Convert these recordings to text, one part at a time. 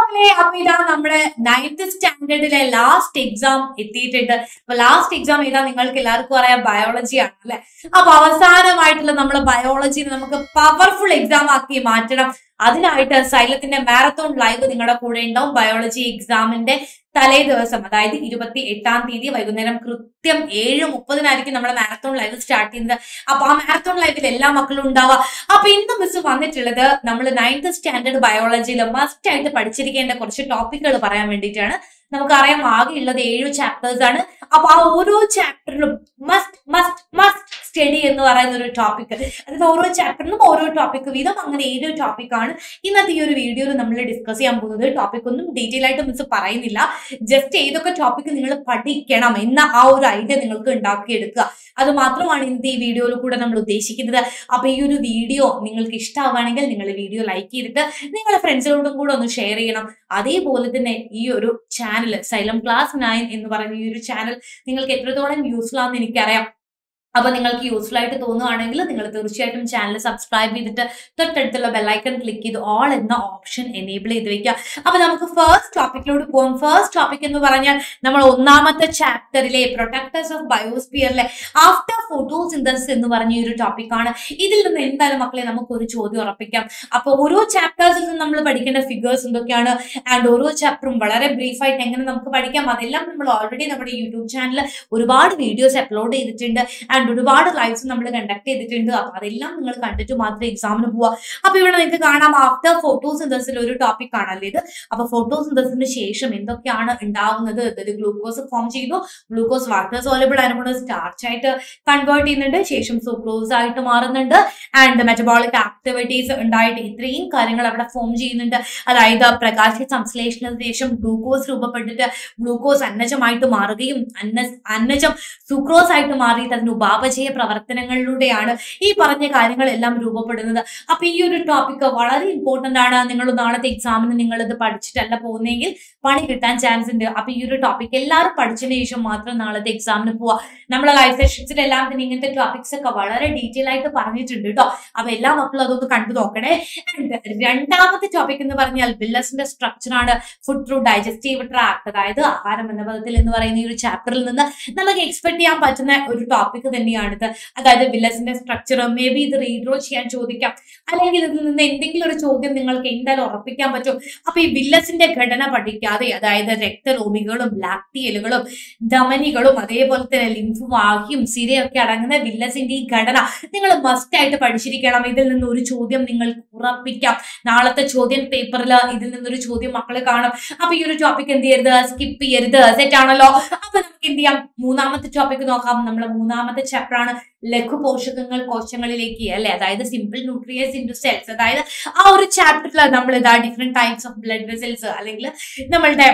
മക്കളെ അപ്പൊ ഇതാ നമ്മുടെ നയൻത് സ്റ്റാൻഡേർഡിലെ ലാസ്റ്റ് എക്സാം എത്തിയിട്ടുണ്ട് അപ്പൊ ലാസ്റ്റ് എക്സാം ഏതാ നിങ്ങൾക്ക് എല്ലാവർക്കും അറിയാം ബയോളജി ആണ് അല്ലെ അപ്പൊ അവസാനമായിട്ടുള്ള നമ്മുടെ ബയോളജിനെ നമുക്ക് പവർഫുൾ എക്സാം ആക്കി മാറ്റണം അതിനായിട്ട് സൈലത്തിന്റെ മാരത്തോൺ ലൈവ് നിങ്ങളുടെ കൂടെ ഉണ്ടാവും ബയോളജി എക്സാമിന്റെ തലേ ദിവസം അതായത് ഇരുപത്തി എട്ടാം തീയതി വൈകുന്നേരം കൃത്യം ഏഴ് മുപ്പതിനായിരിക്കും നമ്മുടെ മാരത്തോൺ ലൈവ് സ്റ്റാർട്ട് ചെയ്യുന്നത് അപ്പൊ ആ മാരത്തോൺ ലൈവിൽ എല്ലാ മക്കളും ഉണ്ടാവുക അപ്പൊ ഇന്ന് മിസ് വന്നിട്ടുള്ളത് നമ്മൾ നയൻത് സ്റ്റാൻഡേർഡ് ബയോളജിയിൽ മസ്റ്റ് ആയിട്ട് പഠിച്ചിരിക്കേണ്ട കുറച്ച് ടോപ്പിക്കുകൾ പറയാൻ വേണ്ടിയിട്ടാണ് നമുക്കറിയാം ആകെയുള്ളത് ഏഴ് ചാപ്റ്റേഴ്സ് ആണ് അപ്പൊ ആ ഓരോ ചാപ്റ്ററിലും മസ്റ്റ് മസ്റ്റ് മസ്റ്റ് സ്റ്റഡി എന്ന് പറയുന്ന ഒരു ടോപ്പിക് അതായത് ഓരോ ചാപ്റ്ററിനും ഓരോ ടോപ്പിക് വീതം അങ്ങനെ ഏഴ് ടോപ്പിക്കാണ് ഇന്നത്തെ ഈ ഒരു വീഡിയോയിൽ നമ്മൾ ഡിസ്കസ് ചെയ്യാൻ പോകുന്നത് ടോപ്പിക് ഒന്നും ഡീറ്റെയിൽ ആയിട്ട് മിസ് പറയുന്നില്ല ജസ്റ്റ് ഏതൊക്കെ ടോപ്പിക് നിങ്ങൾ പഠിക്കണം എന്ന ആ ഒരു ഐഡിയ നിങ്ങൾക്ക് ഉണ്ടാക്കിയെടുക്കുക അത് മാത്രമാണ് ഇന്നത്തെ ഈ വീഡിയോയിൽ കൂടെ നമ്മൾ ഉദ്ദേശിക്കുന്നത് അപ്പൊ ഈ ഒരു വീഡിയോ നിങ്ങൾക്ക് ഇഷ്ടമാവുകയാണെങ്കിൽ നിങ്ങൾ വീഡിയോ ലൈക്ക് ചെയ്തിട്ട് നിങ്ങളുടെ ഫ്രണ്ട്സിനോടും കൂടെ ഒന്ന് ഷെയർ ചെയ്യണം അതേപോലെ തന്നെ ഈ ഒരു ചാനൽ സൈലം ക്ലാസ് നയൻ എന്ന് പറയുന്ന ഈ ഒരു ചാനൽ നിങ്ങൾക്ക് എത്രത്തോളം യൂസ്ഫുൾ ആണെന്ന് എനിക്കറിയാം അപ്പൊ നിങ്ങൾക്ക് യൂസ്ഫുൾ ആയിട്ട് തോന്നുകയാണെങ്കിൽ നിങ്ങൾ തീർച്ചയായിട്ടും ചാനൽ സബ്സ്ക്രൈബ് ചെയ്തിട്ട് തൊട്ടടുത്തുള്ള ബെല്ലൈക്കൺ ക്ലിക്ക് ചെയ്ത് ഓൾ എന്ന ഓപ്ഷൻ എനേബിൾ ചെയ്ത് വെക്കുക അപ്പൊ നമുക്ക് ഫസ്റ്റ് ടോപ്പിക്കിലോട്ട് പോകാം ഫസ്റ്റ് ടോപ്പിക് എന്ന് പറഞ്ഞാൽ നമ്മൾ ഒന്നാമത്തെ ചാപ്റ്ററിലെ പ്രൊട്ടക്ടേഴ്സ് ഓഫ് ബയോസ്ഫിയറിലെ ആഫ്റ്റർ ഫോട്ടോസിന്തസിസ് എന്ന് പറഞ്ഞ ഈ ഒരു ടോപ്പിക്കാണ് ഇതിൽ നിന്ന് എന്തായാലും മക്കളെ നമുക്ക് ഒരു ചോദ്യം ഉറപ്പിക്കാം അപ്പൊ ഓരോ ചാപ്റ്റേഴ്സിൽ നിന്ന് നമ്മൾ പഠിക്കേണ്ട ഫിഗേഴ്സ് എന്തൊക്കെയാണ് ആൻഡ് ഓരോ ചാപ്റ്ററും വളരെ ബ്രീഫ് ആയിട്ട് എങ്ങനെ നമുക്ക് പഠിക്കാം അതെല്ലാം നമ്മൾ ഓൾറെഡി നമ്മുടെ യൂട്യൂബ് ചാനലിൽ ഒരുപാട് വീഡിയോസ് അപ്ലോഡ് ചെയ്തിട്ടുണ്ട് ആൻഡ് ഒരുപാട് ലൈവ്സ് നമ്മൾ കണ്ടക്ട് ചെയ്തിട്ടുണ്ട് അപ്പൊ അതെല്ലാം നിങ്ങൾ കണ്ടിട്ട് മാത്രമേ എക്സാമിന് പോവാ അപ്പൊ ഇവിടെ നിങ്ങൾക്ക് കാണാം ആഫ്റ്റർ ഫോട്ടോസിന്തസിൽ ഒരു ടോപ്പിക് ആണല്ലോ ഇത് അപ്പൊ ഫോട്ടോസിന്തസിന് ശേഷം എന്തൊക്കെയാണ് ഉണ്ടാവുന്നത് അതായത് ഗ്ലൂക്കോസ് ഫോം ചെയ്തു ഗ്ലൂക്കോസ് വാട്ടർ സോലബിൾ ആയതുകൊണ്ട് സ്റ്റാർച്ച് ആയിട്ട് കൺവേർട്ട് ചെയ്യുന്നുണ്ട് ശേഷം സൂക്രോസ് ആയിട്ട് മാറുന്നുണ്ട് ആൻഡ് മെറ്റബോളിക് ആക്ടിവിറ്റീസ് ഉണ്ടായിട്ട് ഇത്രയും കാര്യങ്ങൾ അവിടെ ഫോം ചെയ്യുന്നുണ്ട് അതായത് പ്രകാശ സംശ്ലേഷണത്തിന് ശേഷം ഗ്ലൂക്കോസ് രൂപപ്പെട്ടിട്ട് ഗ്ലൂക്കോസ് അന്നജമായിട്ട് മാറുകയും അന്ന അന്നജം സുക്രോസ് ആയിട്ട് മാറിയിട്ട് അതിന് ഉപാപചയ പ്രവർത്തനങ്ങളിലൂടെയാണ് ഈ പറഞ്ഞ കാര്യങ്ങളെല്ലാം രൂപപ്പെടുന്നത് അപ്പൊ ഈ ഒരു ടോപ്പിക് വളരെ ഇമ്പോർട്ടന്റ് ആണ് നിങ്ങൾ നാളത്തെ എക്സാമിന് നിങ്ങൾ ഇത് പഠിച്ചിട്ടല്ല പോകുന്നെങ്കിൽ പണി കിട്ടാൻ ചാൻസ് ഉണ്ട് അപ്പൊ ഈ ഒരു ടോപ്പിക് എല്ലാവരും പഠിച്ചതിന് ശേഷം മാത്രം നാളത്തെ എക്സാമിന് പോവാ നമ്മളെ ലൈഫ് സെഷൻസിലെല്ലാം തന്നെ ഇങ്ങനത്തെ ടോപ്പിക്സ് ഒക്കെ വളരെ ഡീറ്റെയിൽ ആയിട്ട് പറഞ്ഞിട്ടുണ്ട് കേട്ടോ അപ്പൊ എല്ലാ മക്കളും അതൊന്ന് കണ്ടു നോക്കണേ And രണ്ടാമത്തെ ടോപ്പിക് എന്ന് പറഞ്ഞാൽ ബില്ലസിന്റെ സ്ട്രക്ചർ ആണ് ഫുഡ് ത്രൂ ഡൈജസ്റ്റീവ് ട്രാക്ട് അതായത് ആഹാരം എന്ന പദത്തിൽ എന്ന് പറയുന്ന ഈ ഒരു ചാപ്റ്ററിൽ നിന്ന് നമുക്ക് എക്സ്പെക്ട് ചെയ്യാൻ പറ്റുന്ന ഒരു ടോപ്പിക് തന്നെയാണിത് അതായത് വില്ലസിന്റെ സ്ട്രക്ചർ മേ ബി ഇത് റീഡ്രോ ചെയ്യാൻ ചോദിക്കാം അല്ലെങ്കിൽ ഇതിൽ നിന്ന് എന്തെങ്കിലും ഒരു ചോദ്യം നിങ്ങൾക്ക് എന്തായാലും ഉറപ്പിക്കാൻ പറ്റും അപ്പൊ ഈ വില്ലസിന്റെ ഘടന പഠിക്കാതെ അതായത് രക്തരോമികളും ലാക്ടിയലുകളും ധമനികളും അതേപോലെ തന്നെ ലിംഫുവാഹിയും സിരയൊക്കെ അടങ്ങുന്ന വില്ലസിന്റെ ഈ ഘടന നിങ്ങൾ മസ്റ്റ് ആയിട്ട് പഠിച്ചിരിക്കണം ഇതിൽ നിന്ന് ഒരു ചോദ്യം നിങ്ങൾക്ക് ഉറപ്പിക്കാം നാളത്തെ ചോദ്യം പേപ്പറിൽ ഇതിൽ നിന്നൊരു ചോദ്യം മക്കളെ കാണും അപ്പൊ ഈ ഒരു ടോപ്പിക് എന്ത് ചെയ്യരുത് സ്കിപ്പ് ചെയ്യരുത് സെറ്റ് ആണല്ലോ അപ്പൊ നമുക്ക് എന്ത് ചെയ്യാം മൂന്നാമത്തെ ടോപ്പിക് നോക്കാം നമ്മുടെ മൂന്നാമത്തെ ചാപ്റ്റർ ആണ് ലഘു പോഷകങ്ങൾ കോശങ്ങളിലേക്ക് അല്ലെ അതായത് സിമ്പിൾ ന്യൂട്രിയൻസ് ഇൻറ്റു സെൽസ് അതായത് ആ ഒരു ചാപ്റ്ററിൽ നമ്മൾ ഇതാ different types of blood vessels അല്ലെങ്കിൽ നമ്മളുടെ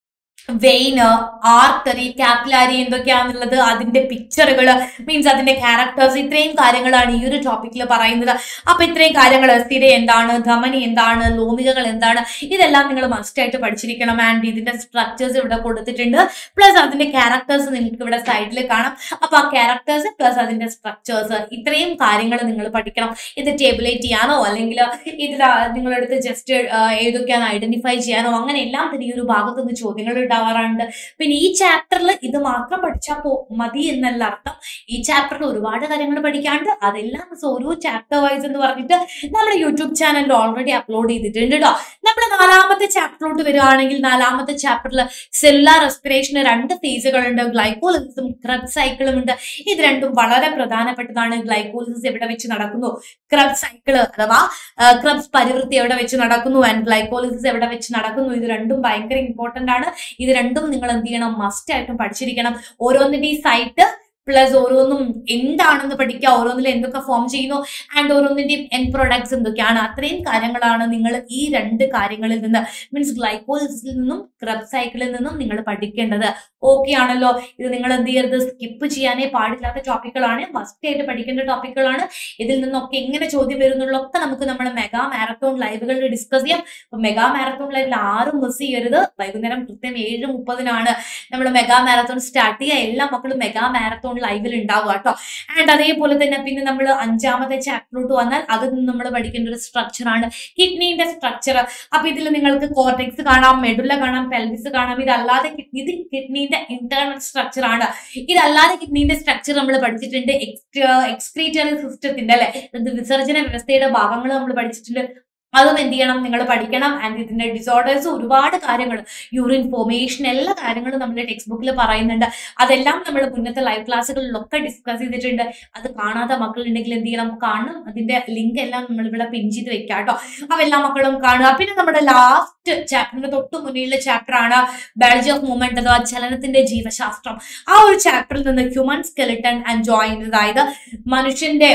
വെയിന് ആർട്ടറി കാപ്പിലാരി എന്തൊക്കെയാണെന്നുള്ളത് അതിന്റെ പിക്ചറുകൾ മീൻസ് അതിന്റെ ക്യാരക്ടേഴ്സ് ഇത്രയും കാര്യങ്ങളാണ് ഈ ഒരു ടോപ്പിക്കിൽ പറയുന്നത് അപ്പൊ ഇത്രയും കാര്യങ്ങൾ സ്ഥിര എന്താണ് ധമനി എന്താണ് ലോമികകൾ എന്താണ് ഇതെല്ലാം നിങ്ങൾ മസ്റ്റ് ആയിട്ട് പഠിച്ചിരിക്കണം ആൻഡ് ഇതിന്റെ സ്ട്രക്ചേഴ്സ് ഇവിടെ കൊടുത്തിട്ടുണ്ട് പ്ലസ് അതിന്റെ ക്യാരക്ടേഴ്സ് നിങ്ങൾക്ക് ഇവിടെ സൈഡിൽ കാണാം അപ്പൊ ആ ക്യാരക്ടേഴ്സ് പ്ലസ് അതിന്റെ സ്ട്രക്ചേഴ്സ് ഇത്രയും കാര്യങ്ങൾ നിങ്ങൾ പഠിക്കണം ഇത് ടേബിളേറ്റ് ചെയ്യാനോ അല്ലെങ്കിൽ ഇതിൽ നിങ്ങളെടുത്ത് ജസ്റ്റ് ഏതൊക്കെയാണ് ഐഡന്റിഫൈ ചെയ്യാനോ അങ്ങനെ എല്ലാം തന്നെ ഈ ഒരു ഭാഗത്തുനിന്ന് ചോദ്യങ്ങൾ ഉണ്ടാവാറുണ്ട് പിന്നെ ഈ ചാപ്റ്ററിൽ ഇത് മാത്രം പഠിച്ചാൽ പോ മതി എന്നല്ല അർത്ഥം ഈ ചാപ്റ്ററിൽ ഒരുപാട് കാര്യങ്ങൾ പഠിക്കാണ്ട് അതെല്ലാം ഓരോ ചാപ്റ്റർ വൈസ് എന്ന് പറഞ്ഞിട്ട് നമ്മുടെ യൂട്യൂബ് ചാനലിൽ ഓൾറെഡി അപ്ലോഡ് ചെയ്തിട്ടുണ്ട് കേട്ടോ നമ്മുടെ നാലാമത്തെ ചാപ്റ്ററിലോട്ട് വരികയാണെങ്കിൽ നാലാമത്തെ ചാപ്റ്ററിൽ സെല്ലുലാർ റെസ്പിറേഷന് രണ്ട് ഫേസുകളുണ്ട് ഗ്ലൈക്കോളിസിസും ക്രബ് സൈക്കിളും ഉണ്ട് ഇത് രണ്ടും വളരെ പ്രധാനപ്പെട്ടതാണ് ഗ്ലൈക്കോളിസിസ് എവിടെ വെച്ച് നടക്കുന്നു ക്രബ് സൈക്കിള് അഥവാ ക്രബ്സ് പരിവൃത്തി എവിടെ വെച്ച് നടക്കുന്നു ആൻഡ് ഗ്ലൈക്കോളിസിസ് എവിടെ വെച്ച് നടക്കുന്നു ഇത് രണ്ടും ഭയങ്കര ഇമ്പോർട്ടന്റ് ആണ് ഇത് രണ്ടും നിങ്ങൾ എന്ത് ചെയ്യണം മസ്റ്റ് ആയിട്ടും പഠിച്ചിരിക്കണം ഓരോന്നിന്റെ ഈ സൈറ്റ് പ്ലസ് ഓരോന്നും എന്താണെന്ന് പഠിക്കുക ഓരോന്നിൽ എന്തൊക്കെ ഫോം ചെയ്യുന്നു ആൻഡ് ഓരോന്നിന്റെയും എൻ പ്രൊഡക്ട്സ് എന്തൊക്കെയാണ് അത്രയും കാര്യങ്ങളാണ് നിങ്ങൾ ഈ രണ്ട് കാര്യങ്ങളിൽ നിന്ന് മീൻസ് ഗ്ലൈക്കോളിസിൽ നിന്നും ക്രബ് സൈക്കിളിൽ നിന്നും നിങ്ങൾ പഠിക്കേണ്ടത് ഓക്കെ ആണല്ലോ ഇത് നിങ്ങൾ എന്ത് ചെയ്യരുത് സ്കിപ്പ് ചെയ്യാനേ പാടില്ലാത്ത ടോപ്പിക്കുകളാണ് മസ്റ്റ് ആയിട്ട് പഠിക്കേണ്ട ടോപ്പിക്കുകളാണ് ഇതിൽ നിന്നൊക്കെ എങ്ങനെ ചോദ്യം വരുന്നുള്ളൊക്കെ നമുക്ക് നമ്മുടെ മെഗാ മാരത്തോൺ ലൈവുകളിൽ ഡിസ്കസ് ചെയ്യാം അപ്പൊ മെഗാ മാരത്തോൺ ലൈവിൽ ആരും മിസ് ചെയ്യരുത് വൈകുന്നേരം കൃത്യം ഏഴ് മുപ്പതിനാണ് നമ്മൾ മെഗാ മാരത്തോൺ സ്റ്റാർട്ട് ചെയ്യുക എല്ലാ മക്കളും മെഗാ മാരത്തോണിൽ ലൈവിൽ ഉണ്ടാവുക കേട്ടോ ആൻഡ് അതേപോലെ തന്നെ പിന്നെ നമ്മൾ അഞ്ചാമത്തെ ചാപ്റ്ററിലോട്ട് വന്നാൽ അത് നമ്മൾ പഠിക്കേണ്ട ഒരു സ്ട്രക്ചറാണ് കിഡ്നീന്റെ സ്ട്രക്ചർ അപ്പൊ ഇതിൽ നിങ്ങൾക്ക് കോർട്ടെക്സ് കാണാം മെഡുല കാണാം പെൽവിസ് കാണാം ഇതല്ലാതെ kid- ഇത് കിഡ്നീന്റെ ഇന്റേണൽ സ്ട്രക്ചർ ആണ് ഇതല്ലാതെ കിഡ്നീന്റെ സ്ട്രക്ചർ നമ്മൾ പഠിച്ചിട്ടുണ്ട് എക്സ്ക്രീറ്ററി സിസ്റ്റത്തിന്റെ അല്ലെ ഇത് വിസർജന വ്യവസ്ഥയുടെ ഭാഗങ്ങൾ നമ്മൾ പഠിച്ചിട്ടുണ്ട് അതും എന്ത് ചെയ്യണം നിങ്ങൾ പഠിക്കണം ആൻഡ് ഇതിന്റെ ഡിസോർഡേഴ്സ് ഒരുപാട് കാര്യങ്ങൾ യൂറിൻ ഫോർമേഷൻ എല്ലാ കാര്യങ്ങളും നമ്മുടെ ടെക്സ്റ്റ് ബുക്കിൽ പറയുന്നുണ്ട് അതെല്ലാം നമ്മൾ മുന്നത്തെ ലൈവ് ക്ലാസ്സുകളിലൊക്കെ ഡിസ്കസ് ചെയ്തിട്ടുണ്ട് അത് കാണാത്ത മക്കളുണ്ടെങ്കിൽ എന്ത് ചെയ്യണം കാണണം അതിന്റെ ലിങ്ക് എല്ലാം നമ്മൾ ഇവിടെ പിൻ ചെയ്ത് വെക്കാം കേട്ടോ അപ്പൊ എല്ലാ മക്കളും കാണുക പിന്നെ നമ്മുടെ ലാസ്റ്റ് ചാപ്റ്ററിന്റെ തൊട്ട് മുന്നിലുള്ള ചാപ്റ്റർ ആണ് ബയോളജി ഓഫ് മൂവ്മെന്റ് അഥവാ ചലനത്തിന്റെ ജീവശാസ്ത്രം ആ ഒരു ചാപ്റ്ററിൽ നിന്ന് ഹ്യൂമൻ സ്കെലിട്ടൺ ആൻഡ് ജോയിന്റ് അതായത് മനുഷ്യന്റെ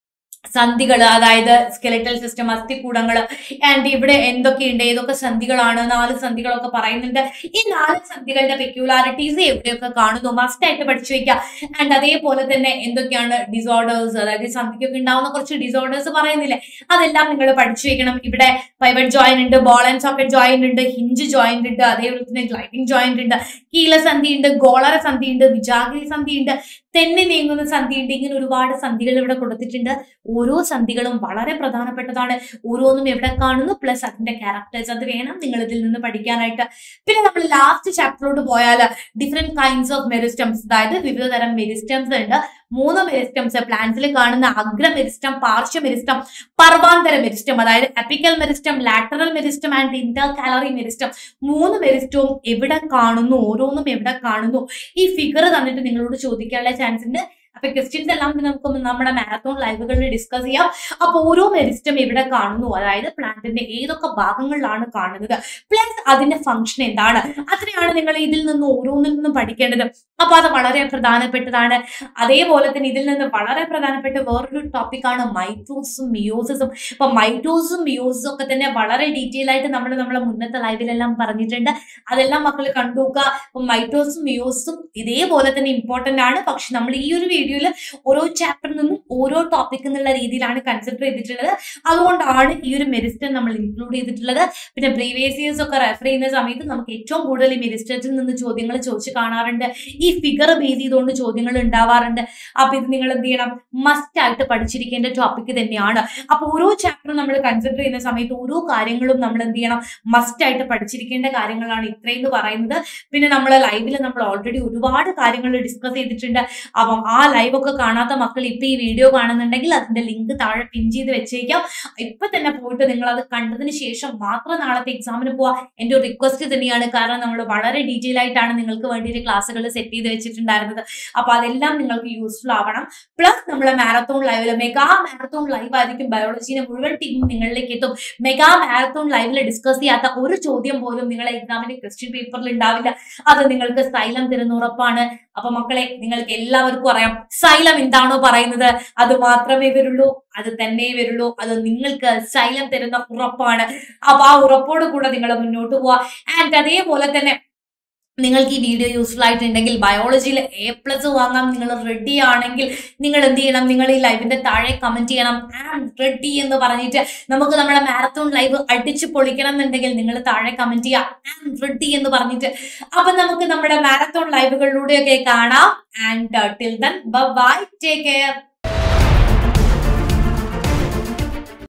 സന്ധികൾ അതായത് സ്കെലിറ്റൽ സിസ്റ്റം അസ്ഥികൂടങ്ങൾ ആൻഡ് ഇവിടെ എന്തൊക്കെയുണ്ട് ഏതൊക്കെ സന്ധികളാണ് നാല് സന്ധികളൊക്കെ പറയുന്നുണ്ട് ഈ നാല് സന്ധികളുടെ പെക്യുലാരിറ്റീസ് എവിടെയൊക്കെ കാണുന്നു മസ്റ്റ് ആയിട്ട് പഠിച്ചു വെക്കുക ആൻഡ് അതേപോലെ തന്നെ എന്തൊക്കെയാണ് ഡിസോർഡേഴ്സ് അതായത് ഈ സന്ധിക്കൊക്കെ ഉണ്ടാവുന്ന കുറച്ച് ഡിസോർഡേഴ്സ് പറയുന്നില്ലേ അതെല്ലാം നിങ്ങൾ പഠിച്ചു വെക്കണം ഇവിടെ പൈവറ്റ് ജോയിന്റ് ഉണ്ട് ബോൾ ആൻഡ് സോക്കറ്റ് ജോയിന്റ് ഉണ്ട് ഹിഞ്ച് ജോയിന്റ് ഉണ്ട് അതേപോലെ തന്നെ ഗ്ലൈഡിംഗ് ജോയിന്റ് ഉണ്ട് കീലസന്ധി ഉണ്ട് ഗോളര സന്ധി ഉണ്ട് വിജാഗിരി സന്ധി ഉണ്ട് തെന്നി നീങ്ങുന്ന സന്ധി ഉണ്ട് ഇങ്ങനെ ഒരുപാട് സന്ധികൾ ഇവിടെ കൊടുത്തിട്ടുണ്ട് ഓരോ സന്ധികളും വളരെ പ്രധാനപ്പെട്ടതാണ് ഓരോന്നും എവിടെ കാണുന്നു പ്ലസ് അതിന്റെ ക്യാരക്ടേഴ്സ് അത് വേണം നിങ്ങൾ ഇതിൽ നിന്ന് പഠിക്കാനായിട്ട് പിന്നെ നമ്മൾ ലാസ്റ്റ് ചാപ്റ്ററിലോട്ട് പോയാൽ ഡിഫറെന്റ് കൈൻഡ്സ് ഓഫ് മെരിസ്റ്റംസ് അതായത് വിവിധ തരം മെരിസ്റ്റംസ് ഉണ്ട് മൂന്ന് മെരിസ്റ്റംസ് പ്ലാന്റ്സിൽ കാണുന്ന അഗ്ര മെരിസ്റ്റം പാർശ്വ മെരിസ്റ്റം പർവാന്തര മെരിസ്റ്റം അതായത് apical meristem lateral meristem and intercalary meristem മൂന്ന് മെരിസ്റ്റവും എവിടെ കാണുന്നു ഓരോന്നും എവിടെ കാണുന്നു ഈ ഫിഗർ തന്നിട്ട് നിങ്ങളോട് ചോദിക്കാനുള്ള ചാൻസ് ഉണ്ട് അപ്പൊ ക്വസ്റ്റ്യൻസ് എല്ലാം നമുക്ക് നമ്മുടെ മാരത്തോൺ ലൈവുകളിൽ ഡിസ്കസ് ചെയ്യാം അപ്പൊ ഓരോ മെരിസ്റ്റം എവിടെ കാണുന്നു അതായത് പ്ലാന്റിന്റെ ഏതൊക്കെ ഭാഗങ്ങളിലാണ് കാണുന്നത് പ്ലസ് അതിന്റെ ഫംഗ്ഷൻ എന്താണ് അത്രയാണ് നിങ്ങൾ ഇതിൽ നിന്ന് ഓരോന്നിൽ നിന്നും പഠിക്കേണ്ടത് അപ്പൊ അത് വളരെ പ്രധാനപ്പെട്ടതാണ് അതേപോലെ തന്നെ ഇതിൽ നിന്ന് വളരെ പ്രധാനപ്പെട്ട വേറൊരു ടോപ്പിക്കാണ് മൈറ്റോസും മിയോസിസും അപ്പൊ മൈറ്റോസും മിയോസിസും ഒക്കെ തന്നെ വളരെ ഡീറ്റെയിൽ ആയിട്ട് നമ്മൾ നമ്മളെ മുന്നത്തെ ലൈവിലെല്ലാം പറഞ്ഞിട്ടുണ്ട് അതെല്ലാം മക്കൾ കണ്ടുനോക്കുക അപ്പൊ മൈറ്റോസും മിയോസിസും ഇതേപോലെ തന്നെ ഇമ്പോർട്ടന്റ് ആണ് പക്ഷെ നമ്മൾ ഈ ഒരു വീഡിയോയിൽ ഓരോ ചാപ്റ്ററിൽ നിന്നും ഓരോ ടോപ്പിക് എന്നുള്ള രീതിയിലാണ് കൺസിഡർ ചെയ്തിട്ടുള്ളത് അതുകൊണ്ടാണ് ഈ ഒരു മെരിസ്റ്റൻ നമ്മൾ ഇൻക്ലൂഡ് ചെയ്തിട്ടുള്ളത് പിന്നെ പ്രീവിയസ് ഇയേഴ്സ് ഒക്കെ റെഫർ ചെയ്യുന്ന സമയത്ത് നമുക്ക് ഏറ്റവും കൂടുതൽ ഈ മെരിസ്റ്റത്തിൽ നിന്ന് ചോദ്യങ്ങൾ ചോദിച്ച് കാണാറുണ്ട് ഈ ഫിഗർ ബേസ് ചെയ്തുകൊണ്ട് ചോദ്യങ്ങൾ ഉണ്ടാവാറുണ്ട് അപ്പൊ ഇത് നിങ്ങൾ എന്ത് ചെയ്യണം മസ്റ്റ് ആയിട്ട് പഠിച്ചിരിക്കേണ്ട ടോപ്പിക് തന്നെയാണ് അപ്പൊ ഓരോ ചാപ്റ്ററും നമ്മൾ കൺസിഡർ ചെയ്യുന്ന സമയത്ത് ഓരോ കാര്യങ്ങളും നമ്മൾ എന്ത് ചെയ്യണം മസ്റ്റ് ആയിട്ട് പഠിച്ചിരിക്കേണ്ട കാര്യങ്ങളാണ് ഇത്രയും എന്ന് പറയുന്നത് പിന്നെ നമ്മൾ ലൈവിൽ നമ്മൾ ഓൾറെഡി ഒരുപാട് കാര്യങ്ങൾ ഡിസ്കസ് ചെയ്തിട്ടുണ്ട് അപ്പം ആ ലൈവ് ഒക്കെ കാണാത്ത മക്കൾ ഇപ്പൊ ഈ വീഡിയോ കാണുന്നുണ്ടെങ്കിൽ അതിന്റെ ലിങ്ക് താഴെ പിൻ ചെയ്ത് വെച്ചേക്കാം ഇപ്പൊ തന്നെ പോയിട്ട് നിങ്ങൾ അത് കണ്ടതിന് ശേഷം മാത്രം നാളത്തെ എക്സാമിന് പോവാ എന്റെ ഒരു റിക്വസ്റ്റ് തന്നെയാണ് കാരണം നമ്മൾ വളരെ ഡീറ്റെയിൽ ആയിട്ടാണ് നിങ്ങൾക്ക് വേണ്ടി ക്ലാസ്സുകൾ സെറ്റ് ചെയ്ത് വെച്ചിട്ടുണ്ടായിരുന്നത് അപ്പൊ അതെല്ലാം നിങ്ങൾക്ക് യൂസ്ഫുൾ ആവണം പ്ലസ് നമ്മളെ മാരത്തോൺ ലൈവില് മെഗാ മാരത്തോൺ ലൈവ് ആയിരിക്കും ബയോളജീനെ മുഴുവൻ ടീമും നിങ്ങളിലേക്ക് എത്തും മെഗാ മാരത്തോൺ ലൈവിൽ ഡിസ്കസ് ചെയ്യാത്ത ഒരു ചോദ്യം പോലും നിങ്ങളെ എക്സാമിന്റെ ക്വസ്റ്റ്യൻ പേപ്പറിൽ ഉണ്ടാവില്ല അത് നിങ്ങൾക്ക് സൈലം തരുന്ന ഉറപ്പാണ് അപ്പൊ മക്കളെ നിങ്ങൾക്ക് എല്ലാവർക്കും അറിയാം സൈലം എന്താണോ പറയുന്നത് അത് മാത്രമേ വരുള്ളൂ അത് തന്നെ വരുള്ളൂ അത് നിങ്ങൾക്ക് സൈലം തരുന്ന ഉറപ്പാണ് അപ്പൊ ആ ഉറപ്പോട് കൂടെ നിങ്ങൾ മുന്നോട്ട് പോവാ ആൻഡ് അതേപോലെ തന്നെ നിങ്ങൾക്ക് ഈ വീഡിയോ യൂസ്ഫുൾ ആയിട്ടുണ്ടെങ്കിൽ ബയോളജിയിൽ എ പ്ലസ് വാങ്ങാൻ നിങ്ങൾ റെഡി ആണെങ്കിൽ നിങ്ങൾ എന്ത് ചെയ്യണം നിങ്ങൾ ഈ ലൈവിന്റെ താഴെ കമന്റ് ചെയ്യണം ആം റെഡി എന്ന് പറഞ്ഞിട്ട് നമുക്ക് നമ്മുടെ മാരത്തോൺ ലൈവ് അടിച്ചു പൊളിക്കണം എന്നുണ്ടെങ്കിൽ നിങ്ങൾ താഴെ കമന്റ് ചെയ്യാം ആം റെഡി എന്ന് പറഞ്ഞിട്ട് അപ്പൊ നമുക്ക് നമ്മുടെ മാരത്തോൺ ലൈവുകളിലൂടെയൊക്കെ കാണാം and till then bye take care